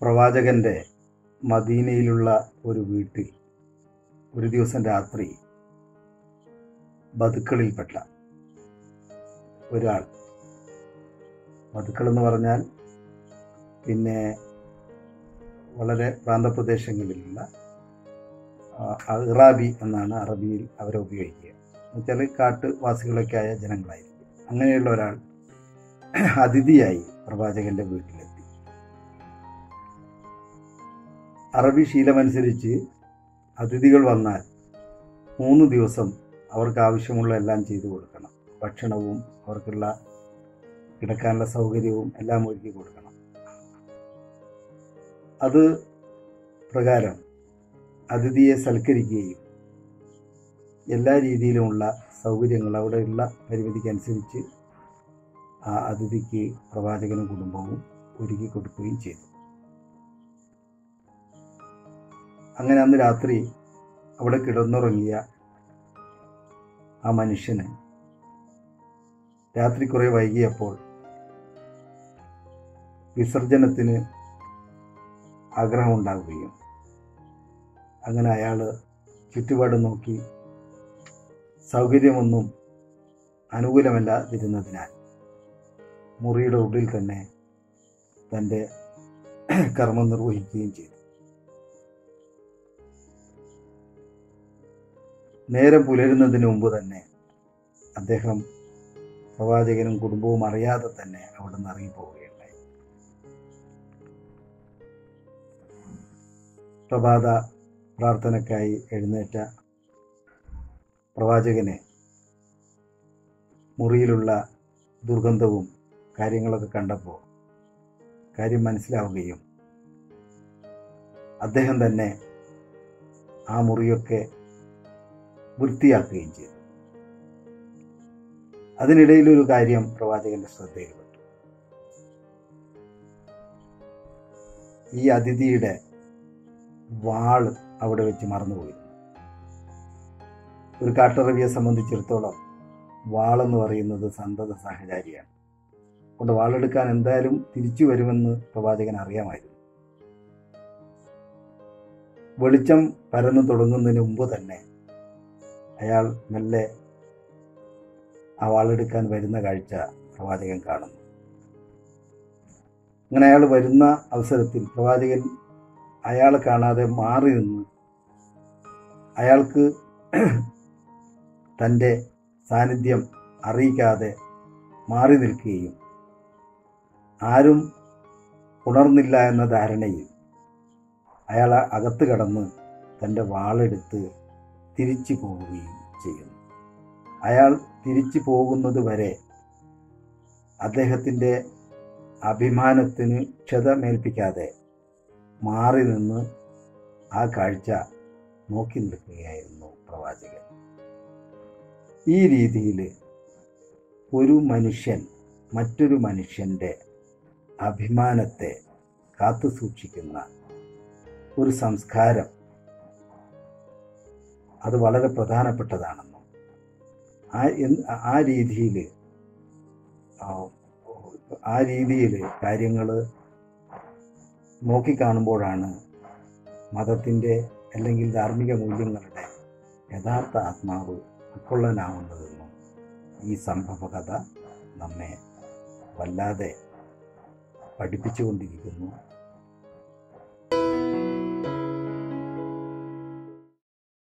പ്രവാചകൻ്റെ മദീനയിലുള്ള ഒരു വീട്ടിൽ ഒരു ദിവസം രാത്രി ബതുക്കളിൽപ്പെട്ട ഒരാൾ ബതുക്കൾ എന്ന് പറഞ്ഞാൽ പിന്നെ വളരെ പ്രാന്തപ്രദേശങ്ങളിലുള്ള ആ, ഇറാബി എന്നാണ് അറബിയിൽ അവരെ ഉപയോഗിക്കുക എന്നുവെച്ചാൽ കാട്ടുവാസികളൊക്കെ ആയ ജനങ്ങളായിരിക്കും അങ്ങനെയുള്ള ഒരാൾ അതിഥിയായി പ്രവാചകന്റെ വീട്ടിലെത്തി അറബി ശീലമനുസരിച്ച് അതിഥികൾ വന്നാൽ മൂന്ന് ദിവസം അവർക്ക് ആവശ്യമുള്ള എല്ലാം ചെയ്തു കൊടുക്കണം ഭക്ഷണവും അവർക്കുള്ള കിടക്കാനുള്ള സൗകര്യവും എല്ലാം ഒരുക്കി കൊടുക്കണം അത് പ്രകാരം അതിഥിയെ സൽക്കരിക്കുകയും എല്ലാ രീതിയിലുമുള്ള സൗകര്യങ്ങൾ അവിടെയുള്ള പരിമിതിക്കനുസരിച്ച് ആ അതിഥിക്ക് പ്രവാചകനും കുടുംബവും ഒരുക്കി കൊടുക്കുകയും ചെയ്തു അങ്ങനെ അന്ന് രാത്രി അവിടെ കിടന്നുറങ്ങിയ ആ മനുഷ്യന് രാത്രി കുറെ വൈകിയപ്പോൾ വിസർജനത്തിന് ആഗ്രഹമുണ്ടാവുകയും അങ്ങനെ അയാൾ ചുറ്റുപാട് നോക്കി സൗകര്യമൊന്നും അനുകൂലമല്ലാതിരുന്നതിനാൽ മുറിയുടെ ഉള്ളിൽ തന്നെ തൻ്റെ കർമ്മം നിർവഹിക്കുകയും ചെയ്തു നേരം പുലരുന്നതിന് മുമ്പ് തന്നെ അദ്ദേഹം പ്രവാചകനും കുടുംബവും അറിയാതെ തന്നെ അവിടെ നിന്ന് ഇറങ്ങിപ്പോവുകയുണ്ടായി പ്രഭാത പ്രാർത്ഥനയ്ക്കായി എഴുന്നേറ്റ പ്രവാചകനെ മുറിയിലുള്ള ദുർഗന്ധവും കാര്യങ്ങളൊക്കെ കണ്ടപ്പോൾ കാര്യം മനസ്സിലാവുകയും അദ്ദേഹം തന്നെ ആ മുറിയൊക്കെ വൃത്തിയാക്കുകയും ചെയ്തു അതിനിടയിലൊരു കാര്യം പ്രവാചകന്റെ ശ്രദ്ധയിൽപ്പെട്ടു ഈ അതിഥിയുടെ വാള് അവിടെ വെച്ച് മറന്നുപോയിരുന്നു ഒരു കാട്ടറബിയെ സംബന്ധിച്ചിടത്തോളം വാളെന്ന് പറയുന്നത് സന്തത സഹചാരിയാണ് അതുകൊണ്ട് വാളെടുക്കാൻ എന്തായാലും തിരിച്ചു വരുമെന്ന് പ്രവാചകൻ അറിയാമായിരുന്നു വെളിച്ചം പരന്നു തുടങ്ങുന്നതിന് മുമ്പ് തന്നെ അയാൾ മെല്ലെ ആ വാളെടുക്കാൻ വരുന്ന കാഴ്ച പ്രവാചകൻ കാണുന്നു അങ്ങനെ അയാൾ വരുന്ന അവസരത്തിൽ പ്രവാചകൻ അയാളെ കാണാതെ മാറി നിന്ന് അയാൾക്ക് തൻ്റെ സാന്നിധ്യം അറിയിക്കാതെ മാറി നിൽക്കുകയും ആരും ഉണർന്നില്ല എന്ന ധാരണയിൽ അയാൾ അകത്ത് കടന്ന് തൻ്റെ വാളെടുത്ത് തിരിച്ചു പോവുകയും ചെയ്യുന്നു അയാൾ തിരിച്ചു പോകുന്നത് വരെ അദ്ദേഹത്തിൻ്റെ അഭിമാനത്തിന് ക്ഷതമേൽപ്പിക്കാതെ മാറി നിന്ന് ആ കാഴ്ച നോക്കി നിൽക്കുകയായിരുന്നു പ്രവാചകൻ ഈ രീതിയിൽ ഒരു മനുഷ്യൻ മറ്റൊരു മനുഷ്യൻ്റെ അഭിമാനത്തെ കാത്തു സൂക്ഷിക്കുന്ന ഒരു സംസ്കാരം അത് വളരെ പ്രധാനപ്പെട്ടതാണെന്നും ആ എന്ത് ആ രീതിയിൽ ആ രീതിയിൽ കാര്യങ്ങൾ നോക്കിക്കാണുമ്പോഴാണ് മതത്തിൻ്റെ അല്ലെങ്കിൽ ധാർമ്മിക മൂല്യങ്ങളുടെ യഥാർത്ഥ ആത്മാവ് ഉൾക്കൊള്ളാനാവുന്നതെന്നും ഈ സംഭവകഥ നമ്മെ വല്ലാതെ പഠിപ്പിച്ചുകൊണ്ടിരിക്കുന്നു